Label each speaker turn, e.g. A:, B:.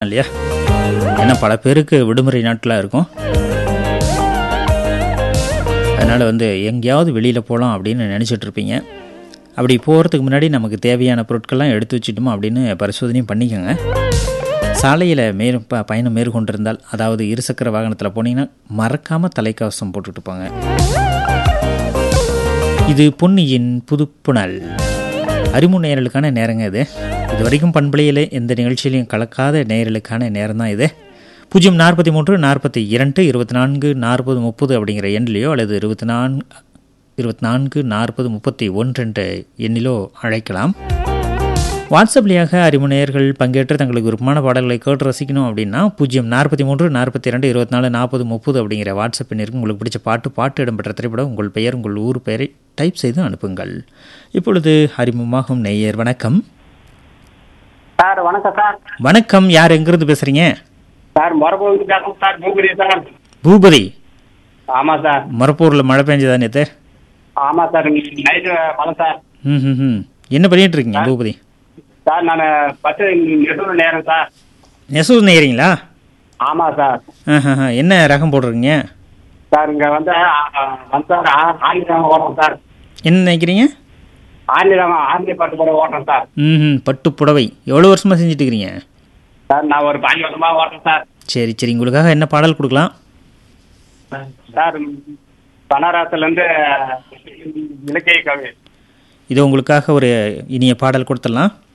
A: இல்லையா ஏன்னா பல பேருக்கு விடுமுறை நாட்களாக இருக்கும் அதனால் வந்து எங்கேயாவது வெளியில் போகலாம் அப்படின்னு நினச்சிட்டு இருப்பீங்க அப்படி போகிறதுக்கு முன்னாடி நமக்கு தேவையான பொருட்கள்லாம் எடுத்து வச்சுட்டோமா அப்படின்னு பரிசோதனையும் பண்ணிக்கோங்க சாலையில் மேற் ப பயணம் மேற்கொண்டிருந்தால் அதாவது இருசக்கர வாகனத்தில் போனீங்கன்னா மறக்காமல் தலைக்கவசம் போட்டுட்டு போங்க இது பொன்னியின் புதுப்புணல் அறிமுக நேயர்களுக்கான நேரங்க இது இது வரைக்கும் பண்பலையில் எந்த நிகழ்ச்சியிலையும் கலக்காத நேயர்களுக்கான நேரம் தான் இது பூஜ்ஜியம் நாற்பத்தி மூன்று நாற்பத்தி இரண்டு இருபத்தி நான்கு நாற்பது முப்பது அப்படிங்கிற எண்ணிலையோ அல்லது இருபத்தி நான்கு இருபத்தி நான்கு நாற்பது முப்பத்தி ஒன்று என்ற எண்ணிலோ அழைக்கலாம் வாட்ஸ்அப்லியாக அறிமுனையர்கள் பங்கேற்று தங்களுக்கு விருப்பமான பாடல்களை கேட்டு ரசிக்கணும் அப்படின்னா பூஜ்ஜியம் நாற்பத்தி மூன்று நாற்பத்தி ரெண்டு இருபத்தி நாலு நாற்பது முப்பது அப்படிங்கிற வாட்ஸ்அப் எண்ணிற்கு உங்களுக்கு பிடிச்ச பாட்டு பாட்டு இடம்பெற்ற திரைப்படம் உங்கள் பெயர் உங்கள் ஊர் பெயரை டைப் செய்து அனுப்புங்கள் இப்பொழுது அறிமுகமாகும் நேயர் வணக்கம்
B: சார் வணக்கம் சார்
A: வணக்கம் யார் எங்கிருந்து பேசுறீங்க
B: சார் மரபூர் பேசுறேன் சார் பூபதி சார்
A: பூபதி
B: ஆமா சார்
A: மரப்பூரில் மழை பெஞ்சதா நேற்று
B: ஆமா சார் நைட்டு மழை சார்
A: ம் ம் ம் என்ன பண்ணிட்டு இருக்கீங்க பூபதி
B: சார் நான் பத்து நெசவு நேரம் சார்
A: நெசவு நெய்கிறீங்களா
B: ஆமா சார்
A: ஆஹா என்ன ரகம் போடுறீங்க
B: சார் இங்க வந்து ஆ, வந்து சார் ஆ- ஆங்கிலம் ஓட்டுறோம் சார்
A: என்ன நினைக்கிறீங்க
B: ஆங்கிலம் ஆங்கில பாட்டு கூட ஓட்டுறேன் சார்
A: ம் பட்டு புடவை எவ்வளோ வருஷமாக செஞ்சுட்டு இருக்கிறீங்க
B: சார் நான் ஒரு பாஞ்சு வருஷமா ஓட்டுறேன் சார்
A: சரி சரி உங்களுக்காக என்ன பாடல் கொடுக்கலாம்
B: சார் பனராத்துல இருந்து இலக்கிய கவி
A: இது உங்களுக்காக ஒரு இனிய பாடல் கொடுத்துடலாம்